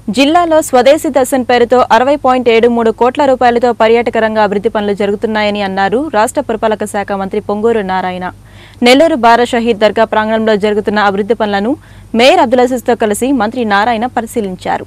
జిల్లాలో స్వదేశీ దర్శన్ పేరుతో అరవై పాయింట్ ఏడు మూడు కోట్ల రూపాయలతో పర్యాటక రంగ అభివృద్ధి పనులు జరుగుతున్నాయని అన్నారు రాష్ట్ర పురపాలక శాఖ మంత్రి పొంగూరు నారాయణ నెల్లూరు బారా షహీద్ దర్గా ప్రాంగణంలో జరుగుతున్న అభివృద్ధి పనులను మేయర్ అబ్దుల్ అజీజ్తో కలిసి మంత్రి నారాయణ పరిశీలించారు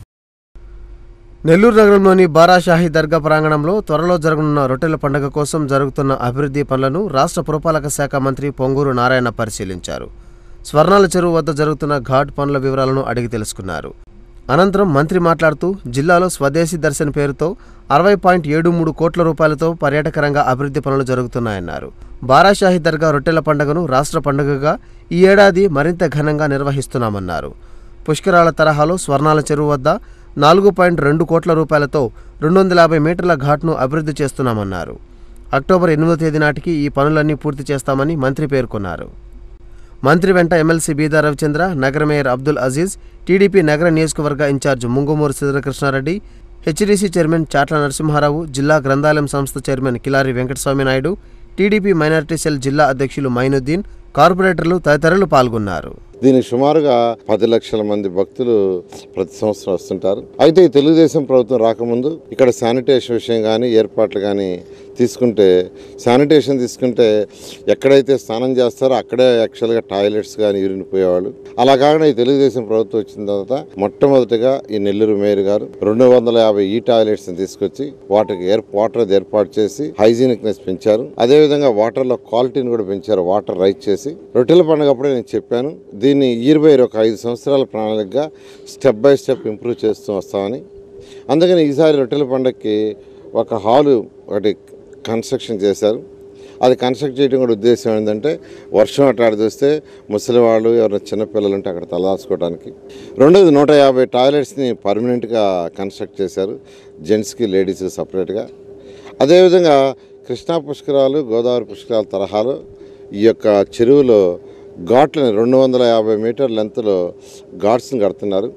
నెల్లూరు నగరంలోని బారాషాహి దర్గా ప్రాంగణంలో త్వరలో జరగనున్న రొట్టెల పండుగ కోసం జరుగుతున్న అభివృద్ధి పనులను రాష్ట్ర పురపాలక శాఖ మంత్రి పొంగూరు నారాయణ పరిశీలించారు స్వర్ణాల చెరువు వద్ద జరుగుతున్న ఘాట్ పనుల వివరాలను అడిగి తెలుసుకున్నారు అనంతరం మంత్రి మాట్లాడుతూ జిల్లాలో స్వదేశీ దర్శన్ పేరుతో అరవై పాయింట్ ఏడు మూడు కోట్ల రూపాయలతో పర్యాటక రంగ అభివృద్ధి పనులు జరుగుతున్నాయన్నారు బారాషాహి దర్గా రొట్టెల పండుగను రాష్ట్ర పండుగగా ఈ ఏడాది మరింత ఘనంగా నిర్వహిస్తున్నామన్నారు పుష్కరాల తరహాలో స్వర్ణాల చెరువు వద్ద నాలుగు పాయింట్ రెండు కోట్ల రూపాయలతో రెండు వందల యాభై మీటర్ల ఘాట్ను అభివృద్ధి చేస్తున్నామన్నారు అక్టోబర్ ఎనిమిదో తేదీ నాటికి ఈ పనులన్నీ పూర్తి చేస్తామని మంత్రి పేర్కొన్నారు మంత్రి వెంట ఎమ్మెల్సీ బీదా రవిచంద్ర నగర మేయర్ అబ్దుల్ అజీజ్ టీడీపీ నగర నియోజకవర్గ in charge Mungamuru Sridhar Krishna Reddy HDC chairman Chatla Narasimha Rao జిల్లా గ్రంథాలయం సంస్థ chairman Kilari Venkataswamy Naidu TDP minority cell జిల్లా అధ్యక్షులు మైనుద్దీన్ కార్పొరేటర్లు తదితరులు పాల్గొన్నారు దీనికి సుమారుగా పది లక్షల మంది భక్తులు ప్రతి సంవత్సరం వస్తుంటారు అయితే ఈ తెలుగుదేశం ప్రభుత్వం రాకముందు ఇక్కడ శానిటేషన్ విషయం కానీ ఏర్పాట్లు కానీ తీసుకుంటే శానిటేషన్ తీసుకుంటే ఎక్కడైతే స్నానం చేస్తారో అక్కడే యాక్చువల్గా టాయిలెట్స్ కానీ యూరిన్ పోయేవాళ్ళు అలా కాకుండా ఈ తెలుగుదేశం ప్రభుత్వం వచ్చిన తర్వాత మొట్టమొదటిగా ఈ నెల్లూరు మేయర్ గారు రెండు వందల యాభై ఈ టాయిలెట్స్ తీసుకొచ్ి వాటికి ఏర్ వాటర్ ఏర్పాటు చేసి హైజీనిక్నెస్ పెంచారు అదేవిధంగా వాటర్లో క్వాలిటీని కూడా పెంచారు వాటర్ రైట్ చేసి రొట్టెల పండుగ అప్పుడే నేను చెప్పాను దీన్ని ఇయర్ బై ఒక ఐదు సంవత్సరాల ప్రణాళికగా స్టెప్ బై స్టెప్ ఇంప్రూవ్ చేస్తూ వస్తామని అందుకని ఈసారి రొట్టెల పండుగకి ఒక హాలు ఒకటి కన్స్ట్రక్షన్ చేశారు అది కన్స్ట్రక్ట్ చేయడం కూడా ఉద్దేశం ఏంటంటే వర్షం అట్లా చూస్తే ముసలి వాళ్ళు ఎవరైనా చిన్నపిల్లలు ఉంటే అక్కడ తలదాచుకోవడానికి రెండోది నూట యాభై టాయిలెట్స్ని పర్మనెంట్గా కన్స్ట్రక్ట్ చేశారు జెంట్స్కి లేడీస్ సపరేట్గా అదేవిధంగా కృష్ణా పుష్కరాలు గోదావరి పుష్కరాల తరహాలో ఈ యొక్క చెరువులో ఘాట్లని రెండు వందల యాభై మీటర్ లెంత్లో ఘాట్స్ని కడుతున్నారు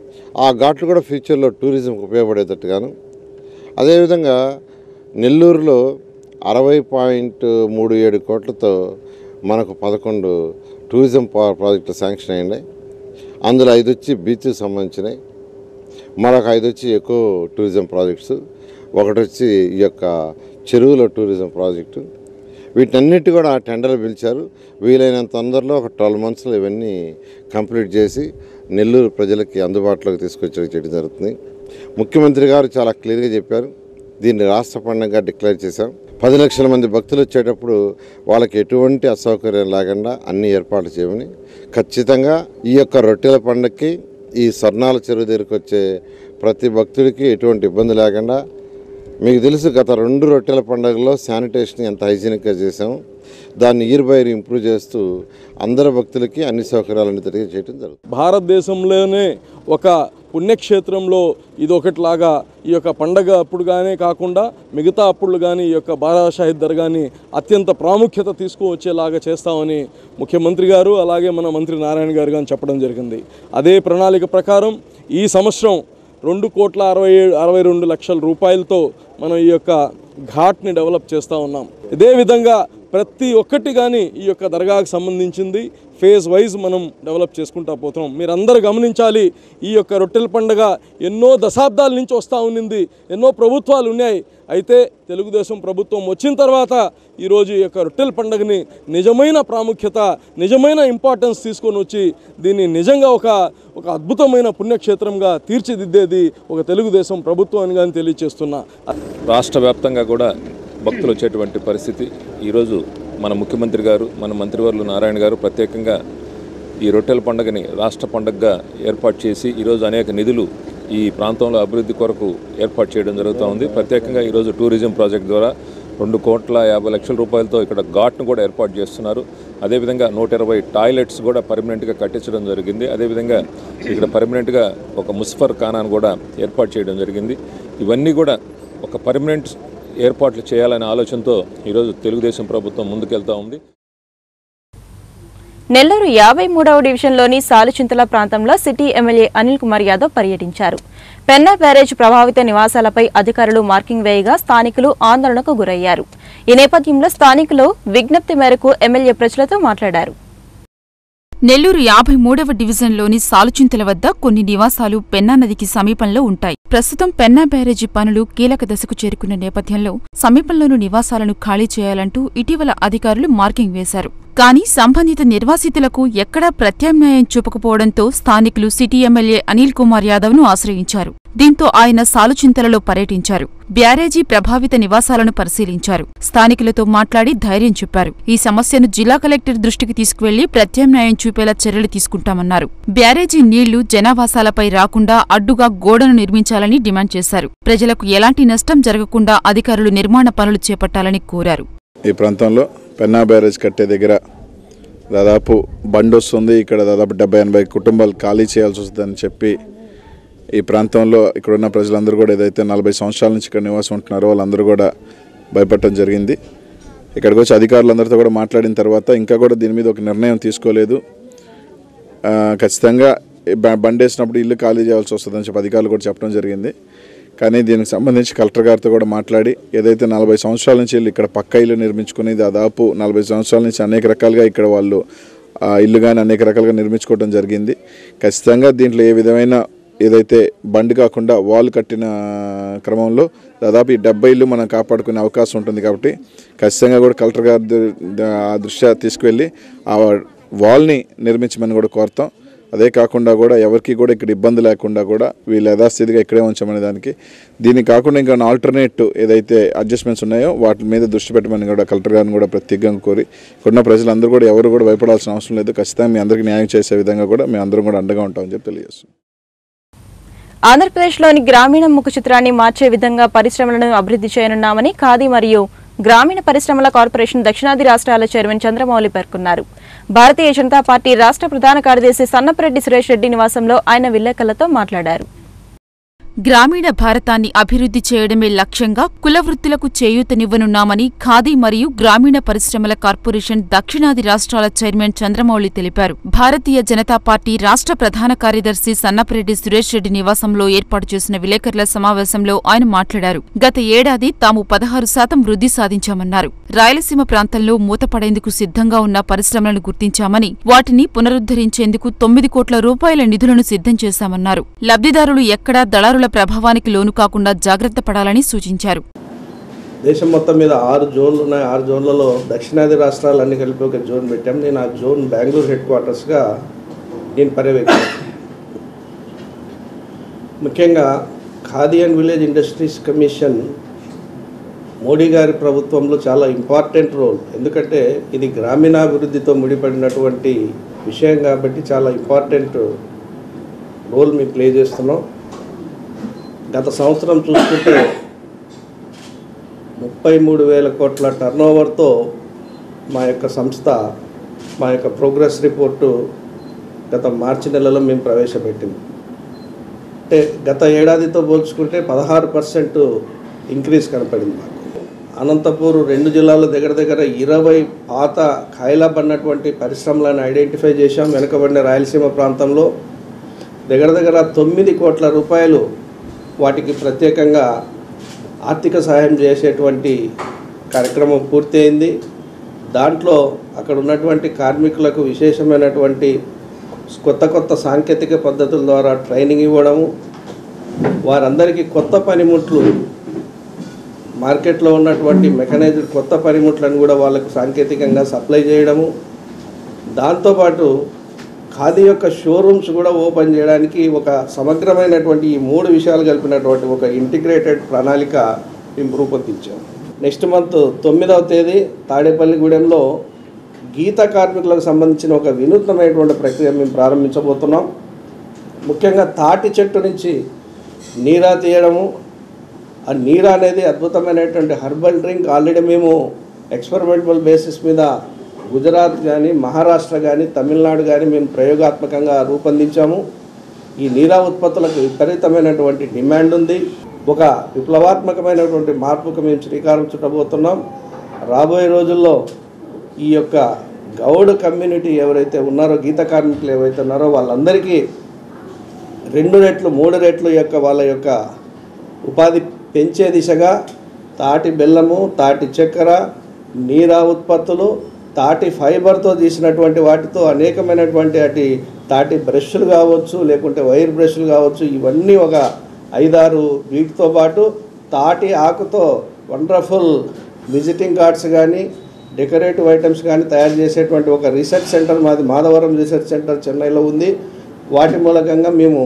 ఆ ఘాట్లు కూడా ఫ్యూచర్లో టూరిజంకి ఉపయోగపడేటట్టుగాను అదేవిధంగా నెల్లూరులో అరవై పాయింట్ మూడు ఏడు కోట్లతో మనకు పదకొండు టూరిజం పా- ప్రాజెక్టులు శాంక్షన్ అయినాయి అందులో ఐదు వచ్చి బీచ్కి సంబంధించినవి మరొక ఐదు వచ్చి ఎక్కువ టూరిజం ప్రాజెక్ట్స్ ఒకటి వచ్చి ఈ యొక్క చెరువుల టూరిజం ప్రాజెక్టు వీటన్నిటి కూడా టెండర్లు పిలిచారు వీలైనంత తొందరలో ఒక ట్వెల్వ్ మంత్స్లో ఇవన్నీ కంప్లీట్ చేసి నెల్లూరు ప్రజలకి అందుబాటులోకి తీసుకొచ్చి చేయడం జరుగుతుంది ముఖ్యమంత్రి గారు చాలా క్లియర్గా చెప్పారు దీన్ని రాష్ట్ర పండుగగా డిక్లేర్ చేశాం పది లక్షల మంది భక్తులు వచ్చేటప్పుడు వాళ్ళకి ఎటువంటి అసౌకర్యం లేకుండా అన్ని ఏర్పాట్లు చేయమని ఖచ్చితంగా ఈ యొక్క రొట్టెల పండుగకి ఈ స్వర్ణాల చెరువు దగ్గరికి వచ్చే ప్రతి భక్తుడికి ఎటువంటి ఇబ్బంది లేకుండా మీకు తెలుసు గత రెండు రొట్టెల పండుగలో శానిటేషన్ ఎంత హైజీనిక్గా చేసాము దాన్ని ఇయర్ బై ఇయర్ ఇంప్రూవ్ చేస్తూ అందరి భక్తులకి అన్ని సౌకర్యాలను తెలియజేయడం జరుగుతుంది భారతదేశంలోనే ఒక పుణ్యక్షేత్రంలో ఇది ఒకటిలాగా ఈ యొక్క పండగ అప్పుడుగానే కాకుండా మిగతా అప్పుడు కానీ ఈ యొక్క బారా షాహిద్ దర్గాని అత్యంత ప్రాముఖ్యత తీసుకువచ్చేలాగా చేస్తామని ముఖ్యమంత్రి గారు అలాగే మన మంత్రి నారాయణ గారు కానీ చెప్పడం జరిగింది అదే ప్రణాళిక ప్రకారం ఈ సంవత్సరం రెండు కోట్ల అరవై ఏడు అరవై రెండు లక్షల రూపాయలతో మనం ఈ యొక్క ఘాట్ని డెవలప్ చేస్తూ ఉన్నాం ఇదే విధంగా ప్రతి ఒక్కటి కానీ ఈ యొక్క దర్గాకు సంబంధించింది ఫేజ్ వైజ్ మనం డెవలప్ చేసుకుంటా పోతున్నాం మీరందరూ గమనించాలి ఈ యొక్క రొట్టెల పండుగ ఎన్నో దశాబ్దాల నుంచి వస్తూ ఉన్నింది ఎన్నో ప్రభుత్వాలు ఉన్నాయి అయితే తెలుగుదేశం ప్రభుత్వం వచ్చిన తర్వాత ఈరోజు ఈ యొక్క రొట్టెల పండుగని నిజమైన ప్రాముఖ్యత నిజమైన ఇంపార్టెన్స్ తీసుకొని వచ్చి దీన్ని నిజంగా ఒక ఒక అద్భుతమైన పుణ్యక్షేత్రంగా తీర్చిదిద్దేది ఒక తెలుగుదేశం ప్రభుత్వం అని కానీ తెలియజేస్తున్నా రాష్ట్ర వ్యాప్తంగా కూడా భక్తులు వచ్చేటువంటి పరిస్థితి ఈరోజు మన ముఖ్యమంత్రి గారు మన మంత్రివర్యులు నారాయణ గారు ప్రత్యేకంగా ఈ రొట్టెల పండుగని రాష్ట్ర పండుగగా ఏర్పాటు చేసి ఈరోజు అనేక నిధులు ఈ ప్రాంతంలో అభివృద్ధి కొరకు ఏర్పాటు చేయడం జరుగుతూ ఉంది ప్రత్యేకంగా ఈరోజు టూరిజం ప్రాజెక్ట్ ద్వారా రెండు కోట్ల యాభై లక్షల రూపాయలతో ఇక్కడ ఘాట్ను కూడా ఏర్పాటు చేస్తున్నారు అదేవిధంగా నూట ఇరవై టాయిలెట్స్ కూడా పర్మనెంట్గా కట్టించడం జరిగింది అదేవిధంగా ఇక్కడ పర్మనెంట్గా ఒక ముస్ఫర్ ఖానాను కూడా ఏర్పాటు చేయడం జరిగింది ఇవన్నీ కూడా ఒక పర్మనెంట్ ఏర్పాట్లు చేయాలనే ఆలోచనతో ఈరోజు తెలుగుదేశం ప్రభుత్వం ముందుకెళ్తా ఉంది నెల్లూరు యాభై మూడవ డివిజన్లోని సాలుచింతల ప్రాంతంలో సిటీ ఎమ్మెల్యే అనిల్ కుమార్ యాదవ్ పర్యటించారు పెన్నా బ్యారేజ్ ప్రభావిత నివాసాలపై అధికారులు మార్కింగ్ వేయగా స్థానికులు ఆందోళనకు గురయ్యారు ఈ నేపథ్యంలో స్థానికులు విజ్ఞప్తి మేరకు ఎమ్మెల్యే ప్రజలతో మాట్లాడారు నెల్లూరు యాభై మూడవ డివిజన్లోని సాలుచింతల వద్ద కొన్ని నివాసాలు పెన్నా నదికి సమీపంలో ఉంటాయి ప్రస్తుతం పెన్నా బ్యారేజీ పనులు కీలక దశకు చేరుకున్న నేపథ్యంలో సమీపంలోని నివాసాలను ఖాళీ చేయాలంటూ ఇటీవల అధికారులు మార్కింగ్ వేశారు కానీ సంబంధిత నిర్వాసితులకు ఎక్కడా ప్రత్యామ్నాయం చూపకపోవడంతో స్థానికులు సిటీ ఎమ్మెల్యే అనిల్ కుమార్ యాదవ్ను ఆశ్రయించారు దీంతో ఆయన సాలుచింతలలో పర్యటించారు బ్యారేజీ ప్రభావిత నివాసాలను పరిశీలించారు స్థానికులతో మాట్లాడి ధైర్యం చెప్పారు ఈ సమస్యను జిల్లా కలెక్టర్ దృష్టికి తీసుకువెళ్లి ప్రత్యామ్నాయం చూపేలా చర్యలు తీసుకుంటామన్నారు బ్యారేజీ నీళ్లు జనావాసాలపై రాకుండా అడ్డుగా గోడను నిర్మించాలని డిమాండ్ చేశారు ప్రజలకు ఎలాంటి నష్టం జరగకుండా అధికారులు నిర్మాణ పనులు చేపట్టాలని కోరారు ఈ ప్రాంతంలో పెన్నా బ్యారేజ్ కట్టే దగ్గర దాదాపు బండి వస్తుంది ఇక్కడ దాదాపు డెబ్బై ఎనభై కుటుంబాలు ఖాళీ చేయాల్సి వస్తుందని చెప్పి ఈ ప్రాంతంలో ఇక్కడ ఉన్న ప్రజలందరూ కూడా ఏదైతే నలభై సంవత్సరాల నుంచి ఇక్కడ నివాసం ఉంటున్నారో వాళ్ళందరూ కూడా భయపడటం జరిగింది ఇక్కడికి వచ్చి అధికారులందరితో కూడా మాట్లాడిన తర్వాత ఇంకా కూడా దీని మీద ఒక నిర్ణయం తీసుకోలేదు ఆ, ఖచ్చితంగా ఈ బ- బండి వేసినప్పుడు ఇల్లు ఖాళీ చేయాల్సి వస్తుందని చెప్పి అధికారులు కూడా చెప్పడం జరిగింది కానీ దీనికి సంబంధించి కలెక్టర్ గారితో కూడా మాట్లాడి ఏదైతే నలభై సంవత్సరాల నుంచి వీళ్ళు ఇక్కడ పక్క ఇల్లు నిర్మించుకుని దాదాపు నలభై సంవత్సరాల నుంచి అనేక రకాలుగా ఇక్కడ వాళ్ళు ఆ, ఇల్లు కానీ అనేక రకాలుగా నిర్మించుకోవడం జరిగింది ఖచ్చితంగా దీంట్లో ఏ విధమైన ఏదైతే బండి కాకుండా వాల్ కట్టిన క్రమంలో దాదాపు ఈ డెబ్బై ఇల్లు మనం కాపాడుకునే అవకాశం ఉంటుంది కాబట్టి ఖచ్చితంగా కూడా కలెక్టర్ గారి ద- ఆ దృష్ట్యా తీసుకువెళ్ళి ఆ వాల్ని నిర్మించమని కూడా కోరుతాం అదే కాకుండా కూడా ఎవరికి కూడా ఇక్కడ ఇబ్బంది లేకుండా కూడా వీళ్ళు యథాస్థితిగా ఇక్కడే ఉంచమనే దానికి దీనికి కాకుండా ఇంకా ఆల్టర్నేట్ ఏదైతే అడ్జస్ట్మెంట్స్ ఉన్నాయో వాటి మీద దృష్టి పెట్టమని కూడా కలెక్టర్ గారిని కూడా ప్రత్యేకంగా కోరి ఇక్కడున్న ప్రజలందరూ కూడా ఎవరు కూడా భయపడాల్సిన అవసరం లేదు ఖచ్చితంగా మీ అందరికీ న్యాయం చేసే విధంగా కూడా మేము అందరం కూడా అండగా ఉంటామని చెప్పి తెలియజేస్తున్నాం ఆంధ్రప్రదేశ్లోని గ్రామీణ ముఖ చిత్రాన్ని మార్చే విధంగా పరిశ్రమలను అభివృద్ధి చేయనున్నామని ఖాదీ మరియు గ్రామీణ పరిశ్రమల కార్పొరేషన్ దక్షిణాది రాష్ట్రాల చైర్మన్ చంద్రమౌళి పేర్కొన్నారు భారతీయ జనతా పార్టీ రాష్ట్ర ప్రధాన కార్యదర్శి సన్నపరెడ్డి సురేష్ రెడ్డి నివాసంలో ఆయన విలేకరులతో మాట్లాడారు గ్రామీణ భారతాన్ని అభివృద్ధి చేయడమే లక్ష్యంగా కుల వృత్తులకు చేయూతనివ్వనున్నామని ఖాదీ మరియు గ్రామీణ పరిశ్రమల కార్పొరేషన్ దక్షిణాది రాష్ట్రాల చైర్మన్ చంద్రమౌళి తెలిపారు భారతీయ జనతా పార్టీ రాష్ట్ర ప్రధాన కార్యదర్శి సన్నపరెడ్డి సురేష్ రెడ్డి నివాసంలో ఏర్పాటు చేసిన విలేకరుల సమావేశంలో ఆయన మాట్లాడారు గత ఏడాది తాము పదహారు శాతం వృద్ధి సాధించామన్నారు రాయలసీమ ప్రాంతంలో మూతపడేందుకు సిద్ధంగా ఉన్న పరిశ్రమలను గుర్తించామని వాటిని పునరుద్ధరించేందుకు తొమ్మిది కోట్ల రూపాయల నిధులను సిద్ధం చేశామన్నారు లబ్ధిదారులు ఎక్కడా దళారుల ప్రభావానికి లోను కాకుండా జాగ్రత్త పడాలని సూచించారు దేశం మొత్తం మీద ఆరు జోన్లు ఉన్నాయి ఆరు జోన్లలో దక్షిణాది రాష్ట్రాలన్నీ కలిపి ఒక జోన్ పెట్టాం నేను ఆ జోన్ బెంగళూరు హెడ్ క్వార్టర్స్గా నేను పర్యవేక్షణ ముఖ్యంగా Khadi and village industries commission Modi గారి ప్రభుత్వంలో చాలా ఇంపార్టెంట్ రోల్ ఎందుకంటే ఇది గ్రామీణాభివృద్ధితో ముడిపడినటువంటి విషయం కాబట్టి చాలా ఇంపార్టెంట్ రోల్ మేము ప్లే చేస్తున్నాం గత సంవత్సరం చూసుకుంటే ముప్పై మూడు వేల కోట్ల టర్నోవర్తో మా యొక్క సంస్థ మా యొక్క ప్రోగ్రెస్ రిపోర్టు గత మార్చి నెలలో మేము ప్రవేశపెట్టింది అంటే గత ఏడాదితో పోల్చుకుంటే పదహారు పర్సెంట్ ఇంక్రీజ్ కనపడింది మాకు అనంతపూర్ రెండు జిల్లాల దగ్గర దగ్గర ఇరవై పాత ఖాయిలాపడినటువంటి పరిశ్రమలను ఐడెంటిఫై చేశాం వెనుకబడిన రాయలసీమ ప్రాంతంలో దగ్గర దగ్గర తొమ్మిది కోట్ల రూపాయలు వాటికి ప్రత్యేకంగా ఆర్థిక సహాయం చేసేటువంటి కార్యక్రమం పూర్తయింది దాంట్లో అక్కడ ఉన్నటువంటి కార్మికులకు విశేషమైనటువంటి కొత్త కొత్త సాంకేతిక పద్ధతుల ద్వారా ట్రైనింగ్ ఇవ్వడము వారందరికీ కొత్త పనిముట్లు మార్కెట్లో ఉన్నటువంటి మెకనైజ్డ్ కొత్త పనిముట్లను కూడా వాళ్ళకు సాంకేతికంగా సప్లై చేయడము దాంతోపాటు ఖాదీ యొక్క షోరూమ్స్ కూడా ఓపెన్ చేయడానికి ఒక సమగ్రమైనటువంటి ఈ మూడు విషయాలు కలిపినటువంటి ఒక ఇంటిగ్రేటెడ్ ప్రణాళిక మేము రూపొందించాం నెక్స్ట్ మంత్ తొమ్మిదవ తేదీ తాడేపల్లిగూడెంలో గీత కార్మికులకు సంబంధించిన ఒక వినూత్నమైనటువంటి ప్రక్రియ మేము ప్రారంభించబోతున్నాం ముఖ్యంగా తాటి చెట్టు నుంచి నీరా తీయడము ఆ నీరా అనేది అద్భుతమైనటువంటి హర్బల్ డ్రింక్ ఆల్రెడీ మేము ఎక్స్పెరిమెంటల్ బేసిస్ మీద గుజరాత్ కానీ మహారాష్ట్ర కానీ తమిళనాడు కానీ మేము ప్రయోగాత్మకంగా రూపొందించాము ఈ నీరా ఉత్పత్తులకు విపరీతమైనటువంటి డిమాండ్ ఉంది ఒక విప్లవాత్మకమైనటువంటి మార్పుకు మేము శ్రీకారం చుట్టబోతున్నాం రాబోయే రోజుల్లో ఈ యొక్క గౌడ్ కమ్యూనిటీ ఎవరైతే ఉన్నారో గీత కార్మికులు ఎవరైతే ఉన్నారో వాళ్ళందరికీ రెండు రెట్లు మూడు రెట్లు యొక్క వాళ్ళ యొక్క ఉపాధి పెంచే దిశగా తాటి బెల్లము తాటి చక్కెర నీరా ఉత్పత్తులు తాటి ఫైబర్తో తీసినటువంటి వాటితో అనేకమైనటువంటి అటు తాటి బ్రష్లు కావచ్చు లేకుంటే వైర్ బ్రష్లు కావచ్చు ఇవన్నీ ఒక ఐదారు వీటితో పాటు తాటి ఆకుతో వండర్ఫుల్ విజిటింగ్ కార్డ్స్ కానీ డెకరేటివ్ ఐటమ్స్ కానీ తయారు చేసేటువంటి ఒక రీసెర్చ్ సెంటర్ మాది మాధవరం రీసెర్చ్ సెంటర్ చెన్నైలో ఉంది వాటి మూలకంగా మేము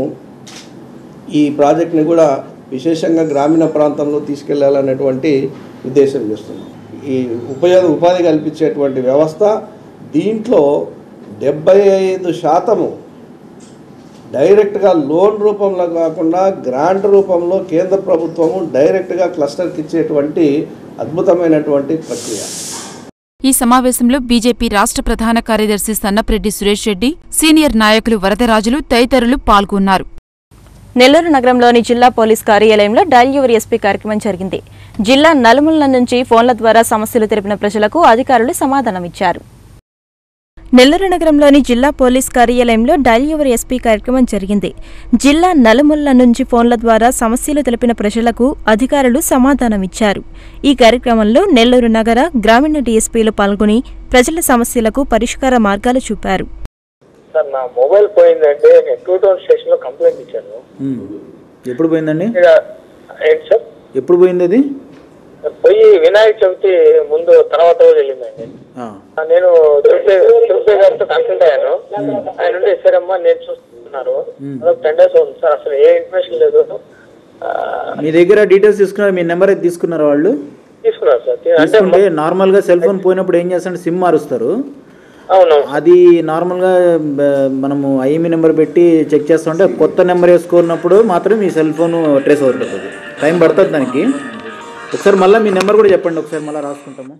ఈ ప్రాజెక్ట్ని కూడా విశేషంగా గ్రామీణ ప్రాంతంలో తీసుకెళ్లాలనేటువంటి ఉద్దేశం చేస్తున్నాం ఈ ఉపయోగ ఉపాధి కల్పించేటువంటి వ్యవస్థ దీంట్లో డెబ్బై ఐదు శాతము డైరెక్ట్గా లోన్ రూపంలో కాకుండా గ్రాంట్ రూపంలో కేంద్ర ప్రభుత్వము డైరెక్ట్గా క్లస్టర్కి ఇచ్చేటువంటి అద్భుతమైనటువంటి ప్రక్రియ ఈ సమావేశంలో బీజేపీ రాష్ట్ర ప్రధాన కార్యదర్శి సన్నప్రెడ్డి సురేష్ రెడ్డి సీనియర్ నాయకులు వరదరాజులు తదితరులు పాల్గొన్నారు నెల్లూరు నగరంలోని జిల్లా పోలీస్ కార్యాలయంలో డైల్ యువర్ ఎస్పీ కార్యక్రమం జరిగింది జిల్లా నలుమూలల నుంచి ఫోన్ల ద్వారా సమస్యలు తెలిపిన ప్రజలకు అధికారులు సమాధానమిచ్చారు నెల్లూరు నగరంలోని జిల్లా పోలీస్ కార్యాలయంలో డైల్ యువర్ ఎస్పీ కార్యక్రమం జరిగింది జిల్లా నలుమూలల నుంచి ఫోన్ల ద్వారా సమస్యలు తెలిపిన ప్రజలకు అధికారులు సమాధానమిచ్చారు ఈ కార్యక్రమంలో నెల్లూరు నగర గ్రామీణ డీఎస్పీలు పాల్గొని ప్రజల సమస్యలకు పరిష్కార మార్గాలు చూపారు సార్ నా మొబైల్ పోయిందంటే నేను టూ టౌన్ స్టేషన్ లో కంప్లైంట్ ఇచ్చాను ఉమ్. ఎప్పుడు పోయిందండి ఇక ఏంటి సార్ ఎప్పుడు పోయింది అది పోయి వినాయక చవితి ముందు తర్వాత రోజు వెళ్ళిందండి ఆ. నేను తిరుపతి తిరుపతి గారితో కన్సల్ట్ అయ్యాను ఆయన ఉండి సరే అమ్మా నేను చూస్తున్నారు అదొక టెన్ డేస్ అవుతుంది సార్ అసలు ఏ ఇన్ఫర్మేషన్ లేదు ఆ, మీ దగ్గర డీటెయిల్స్ తీసుకున్నారు మీ నెంబర్ అయితే తీసుకున్నారు వాళ్ళు తీసుకున్నారు సార్ తీ- అంటే తీసుకుంటే నార్మల్గా సెల్ ఫోన్ పోయినప్పుడు ఏం చేస్తారంటే సిమ్ మారుస్తారు అవును అది నార్మల్గా బ- మనము ఐఎంఈ నెంబర్ పెట్టి చెక్ చేస్తుంటే కొత్త నెంబర్ వేసుకున్నప్పుడు మాత్రం మీ సెల్ ఫోన్ ట్రేస్ అవుతుంది టైం పడుతుంది దానికి ఒకసారి మళ్ళీ మీ నెంబర్ కూడా చెప్పండి ఒకసారి మళ్ళీ రాసుకుంటాము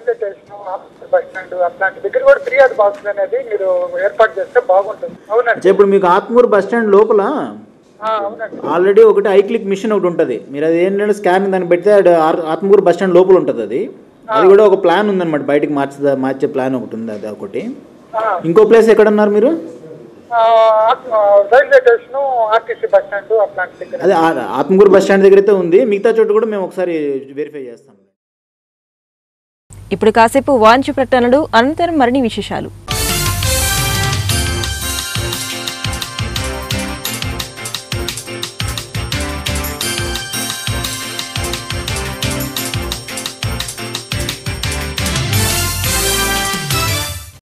బస్ స్టాండ్ అట్లాంటి దగ్గర కూడా ఫిర్యాదు బాక్స్ అనేది మీరు ఏర్పాటు చేస్తే బాగుంటుంది అవునండి అంటే ఇప్పుడు మీకు ఆత్మూరు బస్ స్టాండ్ లోపల అవునండి ఆల్రెడీ ఒకటి ఐ క్లిక్ మిషన్ ఒకటి ఉంటుంది మీరు అది ఏంటంటే స్కాన్ దాన్ని పెడితే అది ఆర్- ఆత్మకూరు బస్ స్టాండ్ లోపల ఉంటుంది అది అది కూడా ఒక ప్లాన్ ఉందన్నమాట బయటికి మార్చే మార్చే ప్లాన్ ఒకటి ఉంది అది ఒకటి ఇంకో ప్లేస్ ఎక్కడ ఉన్నారు మీరు railway station RTC bus stand అట్లాంటి దగ్గర అదే ఆ- ఆత్మకూరు బస్ స్టాండ్ దగ్గర అయితే ఉంది మిగతా చోట కూడా మేము ఒకసారి వెరిఫై చేస్తాం ఇప్పుడు కాసేపు వాంఛ ప్రకటనలు అనంతరం మరిన్ని విశేషాలు